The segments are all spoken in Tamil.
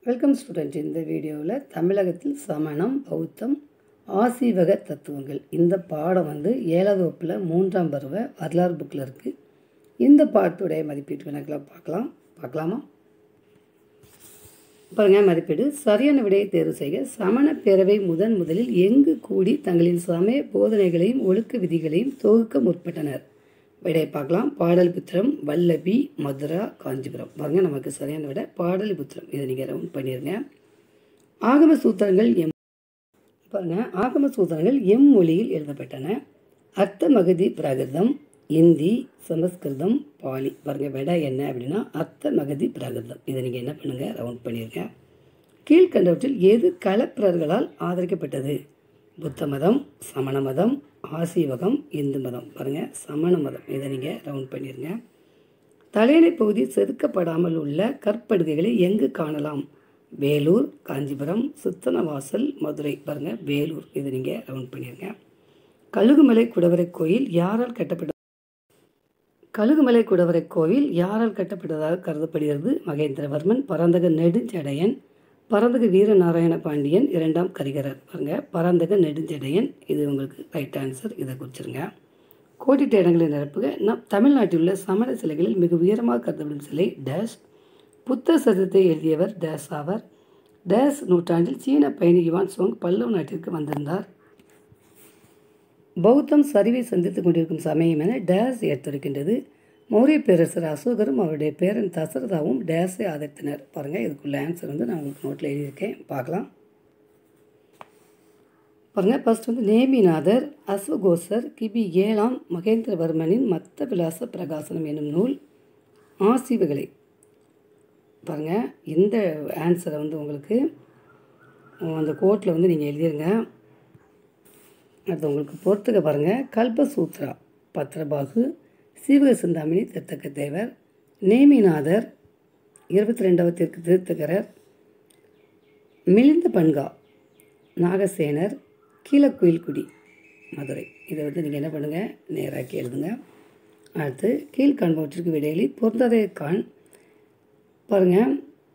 வெல்கம் ஸ்டூடெண்ட் இந்த வீடியோவில் தமிழகத்தில் சமணம் பௌத்தம் ஆசீவக தத்துவங்கள் இந்த பாடம் வந்து ஏழாவது வகுப்பில் மூன்றாம் பருவ வரலாறு புக்கில் இருக்குது இந்த பாடத்துடைய மதிப்பீட்டு வினாக்களை பார்க்கலாம் பார்க்கலாமா பாருங்க மதிப்பீடு சரியான விடையை தேர்வு செய்க சமண பேரவை முதன் முதலில் எங்கு கூடி தங்களின் சமய போதனைகளையும் ஒழுக்க விதிகளையும் தொகுக்க முற்பட்டனர் விடையை பார்க்கலாம் பாடலிபுத்திரம் வல்லபி மதுரா காஞ்சிபுரம் பாருங்க நமக்கு சரியான விடை பாடலிபுத்திரம் இதை நீங்கள் ரவுண்ட் பண்ணிடுங்க ஆகம சூத்திரங்கள் எம் பாருங்க ஆகம சூத்திரங்கள் எம் மொழியில் எழுதப்பட்டன அர்த்த மகதி பிராகிருதம் இந்தி சமஸ்கிருதம் பாலி பாருங்க விடை என்ன அப்படின்னா அர்த்த மகதி பிராகிருதம் இதை நீங்கள் என்ன பண்ணுங்கள் ரவுண்ட் பண்ணிடுங்க கீழ்கண்டவற்றில் எது கலப்பிரர்களால் ஆதரிக்கப்பட்டது புத்த மதம் சமண மதம் ஆசீவகம் இந்து மதம் பாருங்கள் சமண மதம் இதை நீங்கள் ரவுண்ட் பண்ணிடுங்க தலையணை பகுதி செதுக்கப்படாமல் உள்ள கற்படுகைகளை எங்கு காணலாம் வேலூர் காஞ்சிபுரம் சித்தனவாசல் மதுரை பாருங்கள் வேலூர் இதை நீங்கள் ரவுண்ட் பண்ணிடுங்க கழுகுமலை குடவரை கோயில் யாரால் கட்டப்பட்ட கழுகுமலை குடவரை கோவில் யாரால் கட்டப்பட்டதாக கருதப்படுகிறது மகேந்திரவர்மன் பரந்தக நெடுஞ்சடையன் பரந்தக வீரநாராயண பாண்டியன் இரண்டாம் கரிகரர் பாருங்க பரந்தக நெடுஞ்சடையன் இது உங்களுக்கு ரைட் ஆன்சர் இதை குறிச்சிருங்க கோடிட்ட இடங்களை நிரப்புக நம் தமிழ்நாட்டில் உள்ள சமண சிலைகளில் மிக உயரமாக கருதப்படும் சிலை டேஷ் புத்த சதத்தை எழுதியவர் டேஸ் ஆவர் டேஸ் நூற்றாண்டில் சீன பயணி யுவான் சோங் பல்லவ நாட்டிற்கு வந்திருந்தார் பௌத்தம் சரிவை சந்தித்துக் கொண்டிருக்கும் சமயம் என டேஸ் ஏற்றுரைக்கின்றது மௌரிய பேரரசர் அசோகரும் அவருடைய பேரன் தசரதாவும் டேஸை ஆதரித்தனர் பாருங்கள் இதுக்குள்ள ஆன்சர் வந்து நான் உங்களுக்கு நோட்டில் எழுதியிருக்கேன் பார்க்கலாம் பாருங்கள் ஃபர்ஸ்ட் வந்து நேமிநாதர் அஸ்வகோசர் கிபி ஏழாம் மகேந்திரவர்மனின் மத்த விலாச பிரகாசனம் என்னும் நூல் ஆசிவுகளை பாருங்கள் இந்த ஆன்சரை வந்து உங்களுக்கு அந்த கோட்டில் வந்து நீங்கள் எழுதிருங்க அடுத்து உங்களுக்கு பொறுத்துக்க பாருங்கள் கல்பசூத்ரா பத்ரபாகு சீவக சிந்தாமணி திருத்தக்க தேவர் நேமிநாதர் இருபத்தி ரெண்டாவது திருக்கு திருத்தகரர் மிலிந்த பன்கா நாகசேனர் கீழக்குயில்குடி மதுரை இதை வந்து நீங்கள் என்ன பண்ணுங்கள் நேராக்கி எழுதுங்க அடுத்து கீழ்காண்பவற்றிற்கு விடையிலி பொருந்தாதே கான் பாருங்கள்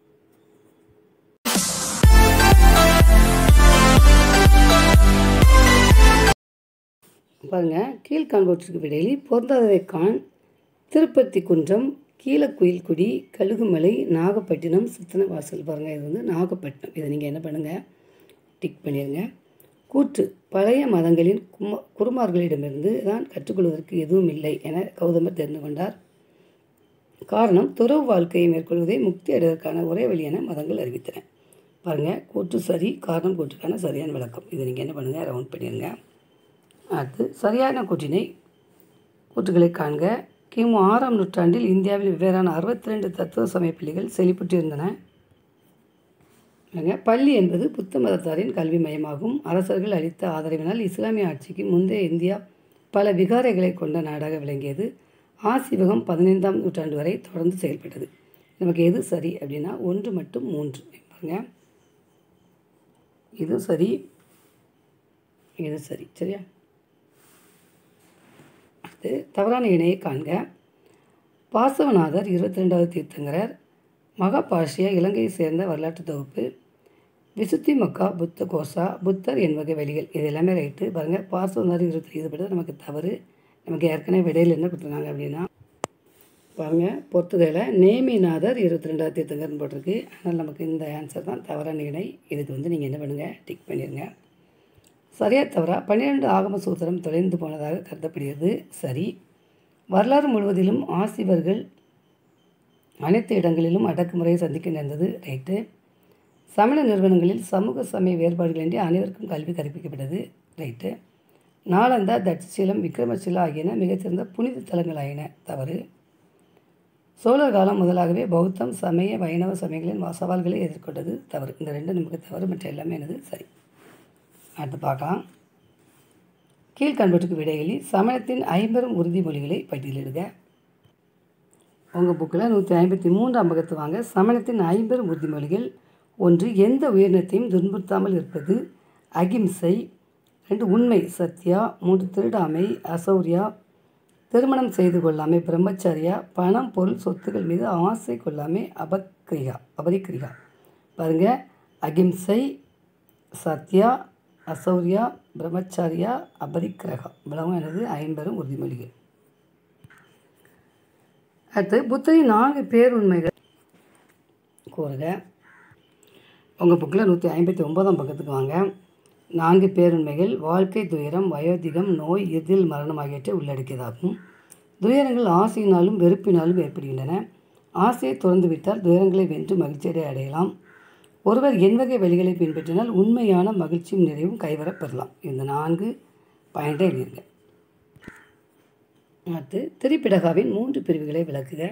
பாருங்கள் கீழ்காண்பவற்றுக்கு விடையிலி பொருந்தாததை கான் திருப்பத்தி குன்றம் கீழக்குயில்குடி கழுகுமலை நாகப்பட்டினம் சித்தனவாசல் பாருங்கள் இது வந்து நாகப்பட்டினம் இதை நீங்கள் என்ன பண்ணுங்கள் டிக் பண்ணிடுங்க கூற்று பழைய மதங்களின் கும குருமார்களிடமிருந்து தான் கற்றுக்கொள்வதற்கு எதுவும் இல்லை என கௌதமர் தெரிந்து கொண்டார் காரணம் துறவு வாழ்க்கையை மேற்கொள்வதை முக்தி அடைவதற்கான ஒரே வழி என மதங்கள் அறிவித்தன பாருங்கள் கூற்று சரி காரணம் கூற்றுக்கான சரியான விளக்கம் இதை நீங்கள் என்ன பண்ணுங்கள் ரவுண்ட் பண்ணிடுங்க அடுத்து சரியான கூற்றினை கூற்றுகளை காண்க கிமு ஆறாம் நூற்றாண்டில் இந்தியாவில் வெவ்வேறான அறுபத்தி ரெண்டு தத்துவ சமய பள்ளிகள் செழிப்புற்றிருந்தன பள்ளி என்பது புத்த மதத்தாரின் கல்வி மையமாகும் அரசர்கள் அளித்த ஆதரவினால் இஸ்லாமிய ஆட்சிக்கு முந்தைய இந்தியா பல விகாரைகளை கொண்ட நாடாக விளங்கியது ஆசிவகம் பதினைந்தாம் நூற்றாண்டு வரை தொடர்ந்து செயல்பட்டது நமக்கு எது சரி அப்படின்னா ஒன்று மட்டும் மூன்று பாருங்க இது சரி இது சரி சரியா அடுத்து தவறான இணையை காண்க பாசவநாதர் இருபத்தி ரெண்டாவது தீர்த்தங்கரர் மகாபாஷியா இலங்கையை சேர்ந்த வரலாற்று தொகுப்பு விசுத்தி மக்கா புத்த கோசா புத்தர் என்பகை வழிகள் இது எல்லாமே ரைட்டு பாருங்கள் பாசவநாதர் இருபத்தி இதுபடுறது நமக்கு தவறு நமக்கு ஏற்கனவே விடையில் என்ன கொடுத்துருக்காங்க அப்படின்னா பாருங்கள் பொறுத்துகையில் நேமிநாதர் இருபத்தி ரெண்டாவது தீர்த்தங்கர்னு போட்டிருக்கு அதனால் நமக்கு இந்த ஆன்சர் தான் தவறான இணை இதுக்கு வந்து நீங்கள் என்ன பண்ணுங்கள் டிக் பண்ணிடுங்க சரியா தவறா பன்னிரெண்டு ஆகம சூத்திரம் தொலைந்து போனதாக கருதப்படுகிறது சரி வரலாறு முழுவதிலும் ஆசிவர்கள் அனைத்து இடங்களிலும் அடக்குமுறையை சந்திக்க நேர்ந்தது ரைட்டு சமண நிறுவனங்களில் சமூக சமய வேறுபாடுகளின்றி அனைவருக்கும் கல்வி கற்பிக்கப்பட்டது ரைட்டு நாலந்தா தட்சசீலம் விக்ரமசீலா ஆகியன மிகச்சிறந்த புனித தலங்களாயின தவறு சோழர் காலம் முதலாகவே பௌத்தம் சமய வைணவ சமயங்களின் சவால்களை எதிர்கொண்டது தவறு இந்த ரெண்டு நமக்கு தவறு மற்ற எல்லாமே எனது சரி அடுத்து பார்க்கலாம் கீழ்கண்பற்றுக்கு விடையிலி சமயத்தின் ஐம்பெரும் உறுதிமொழிகளை பட்டியலிடுக உங்கள் புக்கில் நூற்றி ஐம்பத்தி மூன்றாம் பக்கத்து வாங்க சமணத்தின் ஐம்பெரும் உறுதிமொழிகள் ஒன்று எந்த உயிரினத்தையும் துன்புறுத்தாமல் இருப்பது அகிம்சை ரெண்டு உண்மை சத்யா மூன்று திருடாமை அசௌரியா திருமணம் செய்து கொள்ளாமை பிரம்மச்சரியா பணம் பொருள் சொத்துக்கள் மீது ஆசை கொள்ளாமை அபக்ரியா அபரிக்ரியா பாருங்கள் அகிம்சை சத்யா அசௌரியா பிரம்மச்சாரியா அபரிக்கிரகா இவ்வளவும் எனது ஐம்பெரும் உறுதிமொழிகள் அடுத்து புத்தரின் நான்கு பேருண்மைகள் கூறுக உங்கள் புக்கில் நூற்றி ஐம்பத்தி ஒன்பதாம் பக்கத்துக்கு வாங்க நான்கு பேருண்மைகள் வாழ்க்கை துயரம் வயோதிகம் நோய் இறுதியில் மரணம் ஆகியவற்றை உள்ளடக்கியதாகும் துயரங்கள் ஆசையினாலும் வெறுப்பினாலும் ஏற்படுகின்றன ஆசையை திறந்துவிட்டால் துயரங்களை வென்று மகிழ்ச்சியடை அடையலாம் ஒருவர் என் வகை வழிகளை பின்பற்றினால் உண்மையான மகிழ்ச்சியும் நிறைவும் கைவரப் பெறலாம் இந்த நான்கு பாயிண்டை எழுதிருங்க அடுத்து திரிப்பிடகாவின் மூன்று பிரிவுகளை விளக்குக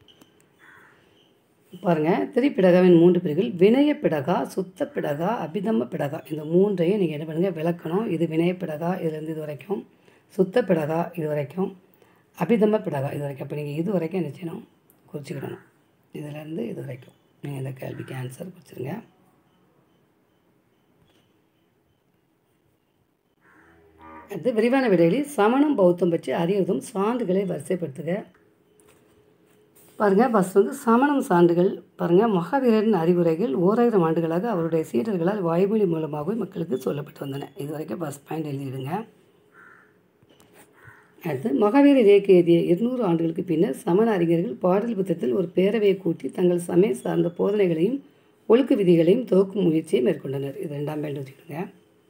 பாருங்கள் திரிப்பிடகாவின் மூன்று பிரிவுகள் வினய பிடகா சுத்த பிடகா அபிதம பிடகா இந்த மூன்றையும் நீங்கள் என்ன பண்ணுங்கள் விளக்கணும் இது வினய பிடகா இதுலேருந்து இது வரைக்கும் சுத்த பிடகா இது வரைக்கும் அபிதம பிடகா இது வரைக்கும் அப்போ நீங்கள் இது வரைக்கும் என்ன செய்யணும் குறிச்சிக்கிடணும் இதுலேருந்து இது வரைக்கும் நீங்கள் இந்த கேள்விக்கு ஆன்சர் குறிச்சிருங்க அடுத்து விரிவான விடையில் சமணம் பௌத்தம் பற்றி அறிவதும் சான்றுகளை வரிசைப்படுத்துக பாருங்கள் ஃபஸ்ட் வந்து சமணம் சான்றுகள் பாருங்கள் மகாவீரரின் அறிவுரைகள் ஓராயிரம் ஆண்டுகளாக அவருடைய சீடர்களால் வாய்மொழி மூலமாகவே மக்களுக்கு சொல்லப்பட்டு வந்தன இது வரைக்கும் ஃபஸ்ட் பாயிண்ட் எழுதிடுங்க அடுத்து மகாவீரர் இயக்க எழுதிய இருநூறு ஆண்டுகளுக்கு பின்னர் சமண அறிஞர்கள் பாடல் புத்தகத்தில் ஒரு பேரவையை கூட்டி தங்கள் சமய சார்ந்த போதனைகளையும் ஒழுக்க விதிகளையும் துவக்கும் முயற்சியை மேற்கொண்டனர் இது ரெண்டாம் பாயிண்ட் வச்சுக்கோங்க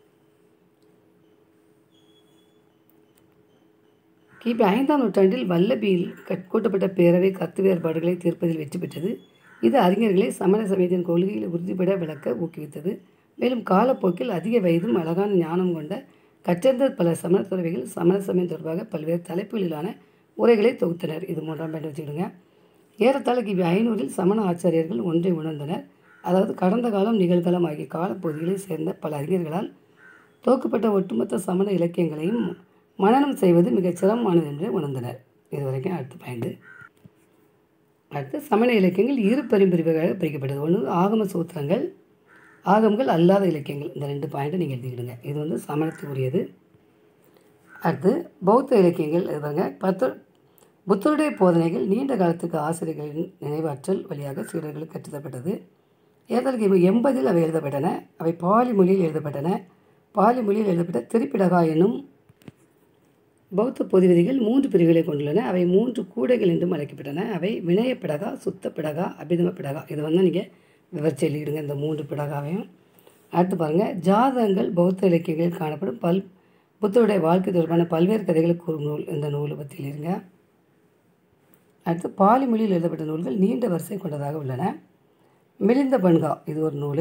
கிபி ஐந்தாம் நூற்றாண்டில் வல்லபியில் கூட்டப்பட்ட பேரவை கருத்து வேறுபாடுகளை தீர்ப்பதில் வெற்றி பெற்றது இது அறிஞர்களை சமண சமயத்தின் கொள்கைகளை உறுதிப்பட விளக்க ஊக்குவித்தது மேலும் காலப்போக்கில் அதிக வயதும் அழகான ஞானம் கொண்ட கற்றறிந்த பல சமண துறவிகள் சமண சமயம் தொடர்பாக பல்வேறு தலைப்புகளிலான உரைகளை தொகுத்தனர் இது மூன்றாம் பாயிண்ட் வச்சுக்கிடுங்க ஏறத்தாழ கிபி ஐநூறில் சமண ஆச்சாரியர்கள் ஒன்றை உணர்ந்தனர் அதாவது கடந்த காலம் நிகழ்காலம் ஆகிய காலப்பகுதிகளை சேர்ந்த பல அறிஞர்களால் தொகுக்கப்பட்ட ஒட்டுமொத்த சமண இலக்கியங்களையும் மனனம் செய்வது மிகச் சிரமமானது என்று உணர்ந்தனர் இது வரைக்கும் அடுத்த பாயிண்ட் அடுத்து சமண இலக்கியங்கள் இரு பெரும்பிரிவுகளாக பிரிக்கப்பட்டது ஒன்று ஆகம சூத்திரங்கள் ஆகமங்கள் அல்லாத இலக்கியங்கள் இந்த ரெண்டு பாயிண்ட்டை நீங்கள் எழுதிக்கிடுங்க இது வந்து சமணத்துக்குரியது அடுத்து பௌத்த இலக்கியங்கள் இது பாருங்க பத்து புத்தருடைய போதனைகள் நீண்ட காலத்துக்கு ஆசிரியர்களின் நினைவாற்றல் வழியாக சீடர்களுக்கு கற்றுத்தப்பட்டது ஏதற்கு எண்பதில் அவை எழுதப்பட்டன அவை பாலி மொழியில் எழுதப்பட்டன பாலி மொழியில் எழுதப்பட்ட திரிப்பிடகா என்னும் பௌத்த பொதுவிதிகள் மூன்று பிரிவுகளை கொண்டுள்ளன அவை மூன்று கூடைகள் என்றும் அழைக்கப்பட்டன அவை வினய பிடகா சுத்த பிடகா அபிதம பிடகா இதை வந்து நீங்கள் விவரிச்சு எழுதிடுங்க இந்த மூன்று பிடகாவையும் அடுத்து பாருங்கள் ஜாதகங்கள் பௌத்த இலக்கியங்களில் காணப்படும் பல் புத்தருடைய வாழ்க்கை தொடர்பான பல்வேறு கதைகளை கூறும் நூல் இந்த நூலை பற்றி எழுதுங்க அடுத்து பாலி மொழியில் எழுதப்பட்ட நூல்கள் நீண்ட வரிசை கொண்டதாக உள்ளன மிலிந்த பன்கா இது ஒரு நூல்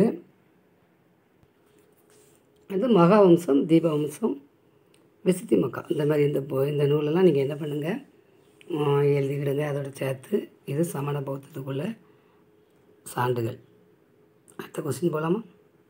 அது மகாவம்சம் தீபவம்சம் விசுத்தி மக்கா இந்த மாதிரி இந்த போ இந்த நூலெல்லாம் நீங்கள் என்ன பண்ணுங்கள் எழுதிக்கிடுங்க அதோட சேர்த்து இது சமண பௌத்தத்துக்குள்ள சான்றுகள் அடுத்த கொஸ்டின் போகலாமா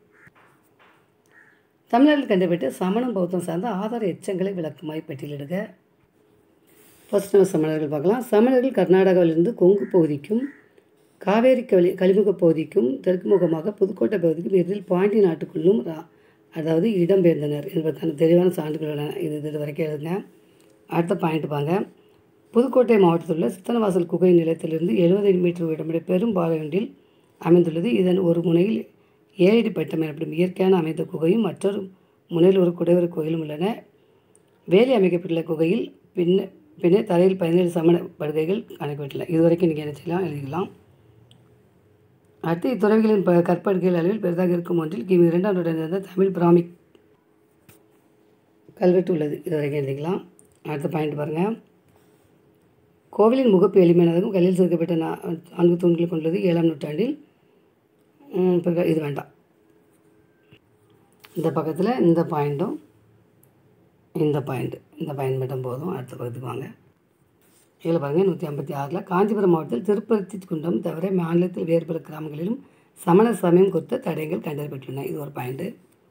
தமிழர்கள் கண்டுபிடித்த சமணம் பௌத்தம் சார்ந்த ஆதார எச்சங்களை விளக்குமாய் பட்டியலிடுக ஃபர்ஸ்ட் நம்ம சமணர்கள் பார்க்கலாம் சமணர்கள் கர்நாடகாவிலிருந்து கொங்கு பகுதிக்கும் காவேரி கலி கலிமுக பகுதிக்கும் தெற்கு முகமாக புதுக்கோட்டை பகுதிக்கும் இறுதியில் பாண்டி நாட்டுக்குள்ளும் ரா அதாவது இடம்பெயர்ந்தனர் என்பதற்கான தெளிவான சான்றுகள் உள்ளன இது இது வரைக்கும் எழுதுங்க அடுத்த பாயிண்ட் பாங்க புதுக்கோட்டை மாவட்டத்தில் உள்ள சித்தனவாசல் குகை நிலையத்திலிருந்து எழுபது மீட்டர் உயரமுடைய பெரும் பாறை ஒன்றில் அமைந்துள்ளது இதன் ஒரு முனையில் ஏழடி பட்டம் எனப்படும் இயற்கையான அமைந்த குகையும் மற்றொரு முனையில் ஒரு குடைவர கோயிலும் உள்ளன வேலி அமைக்கப்பட்டுள்ள குகையில் பின்ன பின்னே தரையில் பதினேழு சமண படுகைகள் காணப்பட்டுள்ளன இது வரைக்கும் நீங்கள் என்ன செய்யலாம் எழுதிக்கலாம் அடுத்து இத்துறவிகளின் ப கற்படுகைகள் அளவில் பெரிதாக இருக்கும் ஒன்றில் கிமி இரண்டாம் நூற்றாண்டு இருந்த தமிழ் பிராமிக் கல்வெட்டு உள்ளது இது வரைக்கும் எழுதிக்கலாம் அடுத்த பாயிண்ட் பாருங்கள் கோவிலின் முகப்பு எளிமையானதும் கல்லில் சேர்க்கப்பட்ட நா நான்கு தூண்களை கொண்டுள்ளது ஏழாம் நூற்றாண்டில் ம், பிறகு இது வேண்டாம் இந்த பக்கத்தில் இந்த பாயிண்ட்டும் இந்த பாயிண்ட்டு இந்த பாயிண்ட் மட்டும் போதும் அடுத்த பக்கத்துக்கு வாங்க இதில் பாருங்கள் நூற்றி ஐம்பத்தி ஆறில் காஞ்சிபுரம் மாவட்டத்தில் திருப்பருத்தி குன்றம் தவிர மாநிலத்தில் வேறு பல கிராமங்களிலும் சமண சமயம் குறித்த தடயங்கள் கண்டறியப்பட்டுள்ளன இது ஒரு பாயிண்ட்டு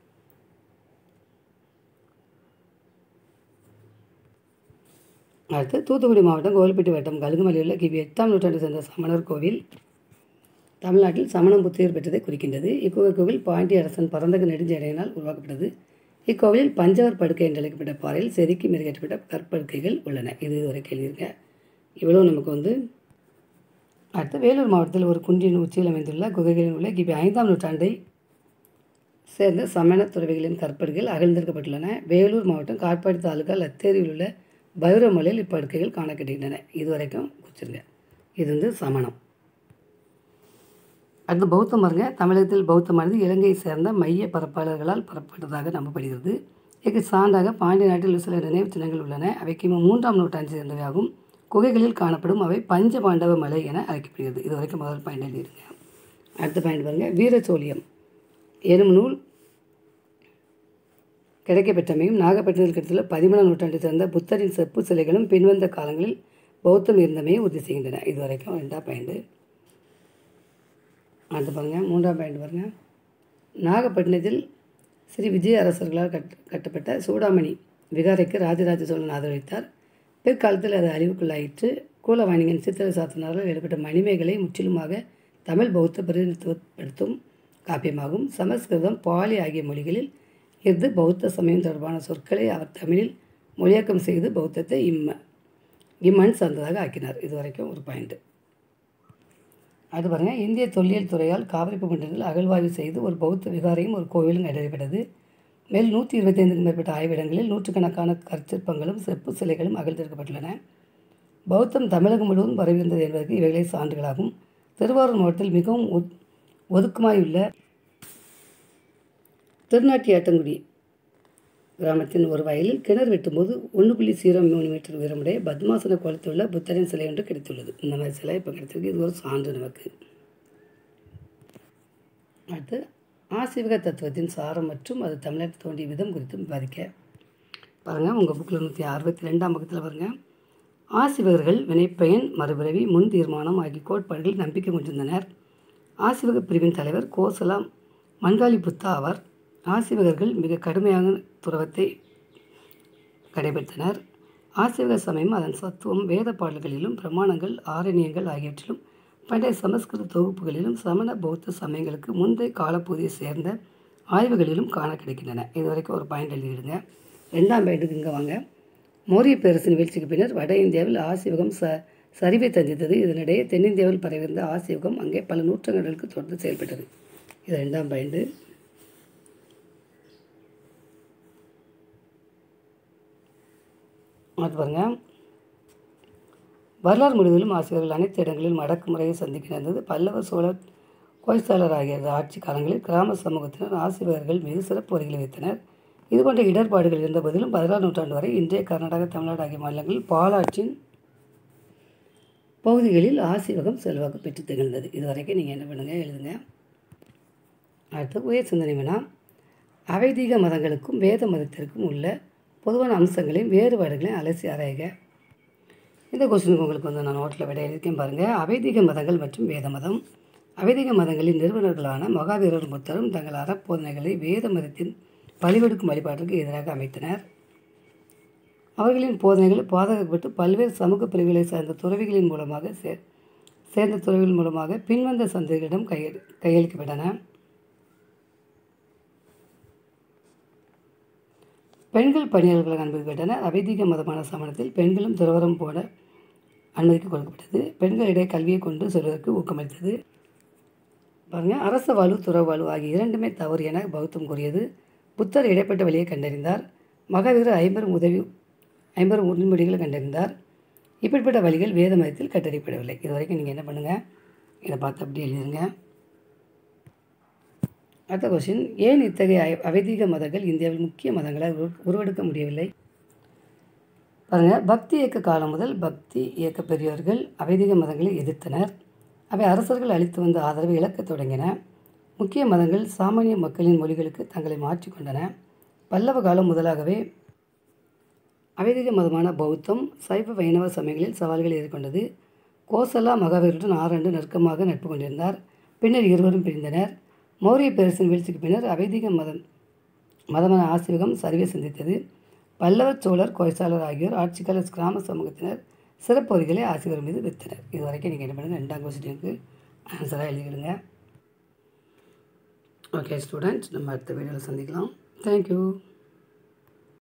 அடுத்து தூத்துக்குடி மாவட்டம் கோவில்பட்டி வட்டம் கழுகுமலையில் உள்ள கிபி எட்டாம் நூற்றாண்டு சேர்ந்த சமணர் கோவில் தமிழ்நாட்டில் சமணம் புத்துயிர் பெற்றதை குறிக்கின்றது இக்கோவில் கோவில் பாண்டிய அரசன் பரந்தக நெடுஞ்செடையினால் உருவாக்கப்பட்டது இக்கோவிலில் பஞ்சவர் படுக்கை என்று அழைக்கப்பட்ட பாறையில் செதுக்கி மெருகேற்றப்பட்ட கற்படுக்கைகள் உள்ளன இது இதுவரை கேள்வியிருக்க இவ்வளோ நமக்கு வந்து அடுத்து வேலூர் மாவட்டத்தில் ஒரு குன்றின் உச்சியில் அமைந்துள்ள குகைகளில் உள்ள கிபி ஐந்தாம் நூற்றாண்டை சேர்ந்த சமண துறவிகளின் கற்படுகைகள் அகழ்ந்திருக்கப்பட்டுள்ளன வேலூர் மாவட்டம் காட்பாடி தாலுகா லத்தேரியில் உள்ள பைரவமலையில் இப்படுக்கைகள் காண கிடைக்கின்றன இதுவரைக்கும் குறிச்சிருங்க இது வந்து சமணம் அடுத்து பௌத்தம் பாருங்க தமிழகத்தில் பௌத்தமானது இலங்கையை சேர்ந்த மைய பரப்பாளர்களால் பரப்பப்பட்டதாக நம்பப்படுகிறது இதற்கு சான்றாக பாண்டிய நாட்டில் சில நினைவு சின்னங்கள் உள்ளன அவை கிமு மூன்றாம் நூற்றாண்டு சேர்ந்தவையாகும் குகைகளில் காணப்படும் அவை பஞ்ச பாண்டவ மலை என அழைக்கப்படுகிறது இது வரைக்கும் முதல் பாயிண்ட் எழுதிடுங்க அடுத்த பாயிண்ட் பாருங்க வீரச்சோழியம் எனும் நூல் கிடைக்கப்பெற்றமையும் நாகப்பட்டினத்தில் கிடைத்துள்ள பதிமூணாம் நூற்றாண்டை சேர்ந்த புத்தரின் செப்பு சிலைகளும் பின்வந்த காலங்களில் பௌத்தம் இருந்தமையை உறுதி செய்கின்றன இது வரைக்கும் ரெண்டாம் பாயிண்ட் அடுத்து பாருங்கள் மூன்றாம் பாயிண்ட் பாருங்கள் நாகப்பட்டினத்தில் ஸ்ரீ விஜய அரசர்களால் கட் கட்டப்பட்ட சூடாமணி விகாரைக்கு ராஜராஜ சோழன் ஆதரவளித்தார் பிற்காலத்தில் அது அழிவுக்குள்ளாயிற்று கூலவாணிகன் சித்திர சாத்தனாரால் எழுப்பட்ட மணிமேகலை முற்றிலுமாக தமிழ் பௌத்த பிரதிநிதித்துவப்படுத்தும் காப்பியமாகும் சமஸ்கிருதம் பாலி ஆகிய மொழிகளில் இருந்து பௌத்த சமயம் தொடர்பான சொற்களை அவர் தமிழில் மொழியாக்கம் செய்து பௌத்தத்தை இம்ம இம்மண் சார்ந்ததாக ஆக்கினார் இது வரைக்கும் ஒரு பாயிண்ட்டு அது பாருங்கள் இந்திய தொல்லியல் துறையால் காவிரி பூமண்டலத்தில் அகழ்வாய்வு செய்து ஒரு பௌத்த விகாரையும் ஒரு கோவிலும் கண்டறியப்பட்டது மேல் நூற்றி இருபத்தைந்துக்கும் மேற்பட்ட ஆய்விடங்களில் நூற்றுக்கணக்கான கற்சிற்பங்களும் செப்பு சிலைகளும் அகழ்ந்தெடுக்கப்பட்டுள்ளன பௌத்தம் தமிழகம் முழுவதும் பரவியிருந்தது என்பதற்கு இவைகளே சான்றுகளாகும் திருவாரூர் மாவட்டத்தில் மிகவும் ஒத் ஒதுக்குமாயுள்ள திருநாட்டியாட்டங்குடி கிராமத்தின் ஒரு வயலில் கிணறு வெட்டும்போது ஒன்று புள்ளி ஜீரோ மூணு மீட்டர் உயரமுடைய பத்மாசன கோலத்தில் உள்ள புத்தரின் சிலை ஒன்று கிடைத்துள்ளது இந்த மாதிரி சிலை இப்போ கிடைத்திருக்கு இது ஒரு சான்று நமக்கு அடுத்து ஆசிவக தத்துவத்தின் சாரம் மற்றும் அது தமிழகத்தில் தோன்றிய விதம் குறித்து விவாதிக்க பாருங்கள் உங்கள் புக்கில் நூற்றி அறுபத்தி ரெண்டாம் பக்கத்தில் பாருங்கள் ஆசிவகர்கள் வினைப்பயன் மறுபிறவி முன் தீர்மானம் ஆகிய கோட்பாடுகளில் நம்பிக்கை கொண்டிருந்தனர் ஆசிவக பிரிவின் தலைவர் கோசலாம் மன்காலி புத்தா ஆவார் ஆசிவகர்கள் மிக கடுமையான துறவத்தை கடைபிடித்தனர் ஆசிவக சமயம் அதன் சத்துவம் வேத பாடல்களிலும் பிரமாணங்கள் ஆரண்யங்கள் ஆகியவற்றிலும் பண்டைய சமஸ்கிருத தொகுப்புகளிலும் சமண பௌத்த சமயங்களுக்கு முந்தைய காலப்பகுதியை சேர்ந்த ஆய்வுகளிலும் காண கிடைக்கின்றன இது வரைக்கும் ஒரு பாயிண்ட் எழுதிடுங்க ரெண்டாம் பாயிண்ட்டுக்கு இங்கே வாங்க மௌரிய பேரரசின் வீழ்ச்சிக்கு பின்னர் வட இந்தியாவில் ஆசிவகம் ச சரிவை தந்தித்தது இதனிடையே தென்னிந்தியாவில் பரவியிருந்த ஆசிவகம் அங்கே பல நூற்றாண்டுகளுக்கு தொடர்ந்து செயல்பட்டது இது ரெண்டாம் பாயிண்ட்டு அது பாருங்க வரலாறு முழுவதிலும் ஆசிரியர்கள் அனைத்து இடங்களிலும் அடக்குமுறையை சந்திக்க நேர்ந்தது பல்லவர் சோழர் கோய்சாளர் ஆகிய ஆட்சி காலங்களில் கிராம சமூகத்தினர் ஆசிரியர்கள் மீது சிறப்பு வரிகளை வைத்தனர் இதுபோன்ற இடர்பாடுகள் இருந்த போதிலும் பதினாறு நூற்றாண்டு வரை இன்றைய கர்நாடகா தமிழ்நாடு ஆகிய மாநிலங்களில் பாலாற்றின் பகுதிகளில் ஆசிவகம் செல்வாக்கு பெற்று திகழ்ந்தது இது வரைக்கும் நீங்கள் என்ன பண்ணுங்கள் எழுதுங்க அடுத்து உயர் சிந்தனை வேணாம் அவைதீக மதங்களுக்கும் வேத மதத்திற்கும் உள்ள பொதுவான அம்சங்களையும் வேறுபாடுகளையும் அலசி ஆராய்க இந்த கொஸ்டினுக்கு உங்களுக்கு வந்து நான் நோட்டில் விட எழுதியிருக்கேன் பாருங்கள் அவைதீக மதங்கள் மற்றும் வேத மதம் அவைதீக மதங்களின் நிறுவனர்களான மகாவீரர் புத்தரும் தங்கள் அறப்போதனைகளை வேத மதத்தின் பழிவெடுக்கும் வழிபாட்டிற்கு எதிராக அமைத்தனர் அவர்களின் போதனைகள் பாதுகாக்கப்பட்டு பல்வேறு சமூக பிரிவுகளை சார்ந்த துறவிகளின் மூலமாக சே சேர்ந்த துறவிகள் மூலமாக பின்வந்த சந்தைகளிடம் கையெழு கையளிக்கப்பட்டன பெண்கள் பணியாளர்களாக அனுமதிக்கப்பட்டனர் அவைதீக மதமான சமணத்தில் பெண்களும் துறவரம் போட அனுமதிக்கு கொடுக்கப்பட்டது பெண்களிடையே கல்வியை கொண்டு செல்வதற்கு ஊக்கமளித்தது பாருங்கள் அரச வாழ்வு துறவாழ்வு ஆகிய இரண்டுமே தவறு என பௌத்தம் கூறியது புத்தர் இடைப்பட்ட வழியை கண்டறிந்தார் மகாவீரர் ஐம்பெரும் உதவி ஐம்பெரும் உறுதிமொழிகளை கண்டறிந்தார் இப்படிப்பட்ட வழிகள் வேத மதத்தில் கண்டறியப்படவில்லை இது வரைக்கும் நீங்கள் என்ன பண்ணுங்கள் இதை பார்த்து அப்படி எழுதிருங்க அடுத்த கொஸ்டின் ஏன் இத்தகைய அ- அவைதீக மதங்கள் இந்தியாவில் முக்கிய மதங்களாக உரு உருவெடுக்க முடியவில்லை பாருங்கள் பக்தி இயக்க காலம் முதல் பக்தி இயக்க பெரியவர்கள் அவைதீக மதங்களை எதிர்த்தனர் அவை அரசர்கள் அளித்து வந்த ஆதரவை இழக்கத் தொடங்கின முக்கிய மதங்கள் சாமானிய மக்களின் மொழிகளுக்கு தங்களை மாற்றிக்கொண்டன பல்லவ காலம் முதலாகவே அவைதிக மதமான பௌத்தம் சைவ வைணவ சமயங்களில் சவால்களை எதிர்கொண்டது கோசலா மகாவீருடன் ஆறாண்டு நெருக்கமாக நட்பு கொண்டிருந்தார் பின்னர் இருவரும் பிரிந்தனர் மௌரிய பேரரசின் வீழ்ச்சிக்கு பின்னர் அவைதிக மதம் மதமான ஆசிரியகம் சரிவை சந்தித்தது பல்லவர் சோழர் கொய்சாளர் ஆகியோர் ஆட்சிக்கால கிராம சமூகத்தினர் சிறப்பு வரிகளை ஆசிரியர் மீது வித்தனர் இது வரைக்கும் நீங்கள் என்ன பண்ணுங்கள் ரெண்டாம் கொஸ்டினுக்கு ஆன்சராக எழுதிக்கிடுங்க ஓகே ஸ்டூடெண்ட்ஸ் நம்ம அடுத்த வீடியோவில் சந்திக்கலாம் தேங்க்யூ